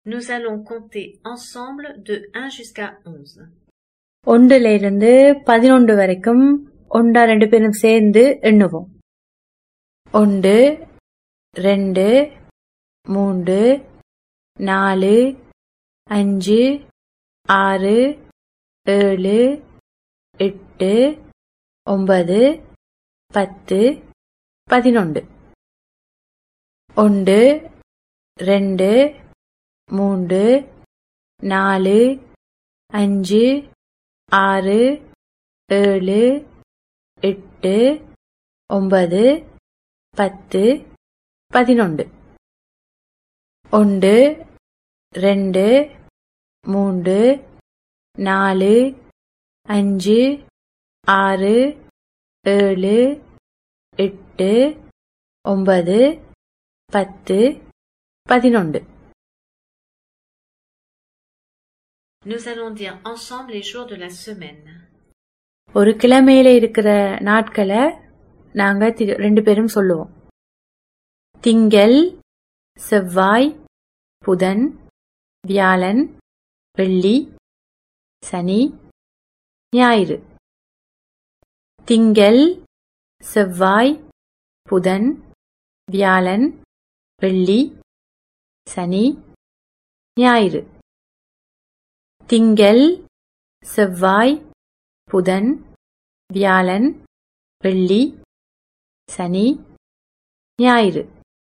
Nous allons compter ensemble de 1 jusqu'à 11. ஒன்றுல இருந்து பதினொன்று வரைக்கும் ஒன்றா ரெண்டு பேரும் சேர்ந்து எண்ணுவோம் ஒன்று ரெண்டு மூன்று நாலு அஞ்சு ஆறு ஏழு எட்டு ஒன்பது பத்து பதினொன்று ஒன்று ரெண்டு மூன்று நாலு அஞ்சு ஆறு ஏழு எட்டு ஒன்பது பத்து பதினொன்று ஒன்று ரெண்டு மூன்று நாலு அஞ்சு ஆறு ஏழு எட்டு ஒன்பது பத்து பதினொன்று Nous allons dire ensemble les jours de la semaine. ஒரு கிழமையில இருக்கிற நாட்களை நாங்க தி- ரெண்டு பேரும் சொல்லுவோம் திங்கள் செவ்வாய் புதன் வியாழன் வெள்ளி சனி ஞாயிறு திங்கள் செவ்வாய் புதன் வியாழன் வெள்ளி சனி ஞாயிறு திங்கள் செவ்வாய் புதன் வியாழன் வெள்ளி சனி ஞாயிறு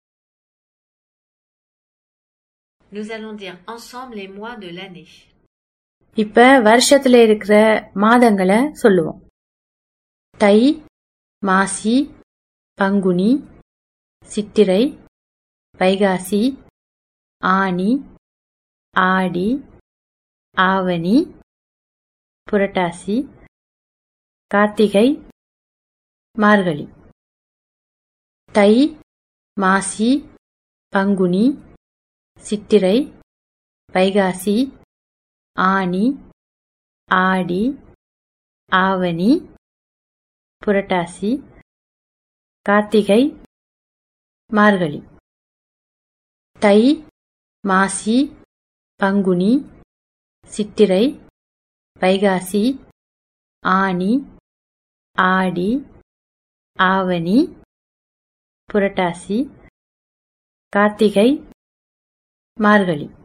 Nous allons dire ensemble les mois de l'année. இப்ப வருஷத்துல இருக்கிற மாதங்களை சொல்லுவோம் தை மாசி பங்குனி சித்திரை வைகாசி ஆனி ஆடி ஆவணி புரட்டாசி கார்த்திகை மார்கழி தை மாசி பங்குனி சித்திரை வைகாசி ஆனி ஆடி ஆவணி புரட்டாசி கார்த்திகை மார்கழி தை மாசி பங்குனி சித்திரை வைகாசி ஆனி ஆடி ஆவணி புரட்டாசி கார்த்திகை மார்கழி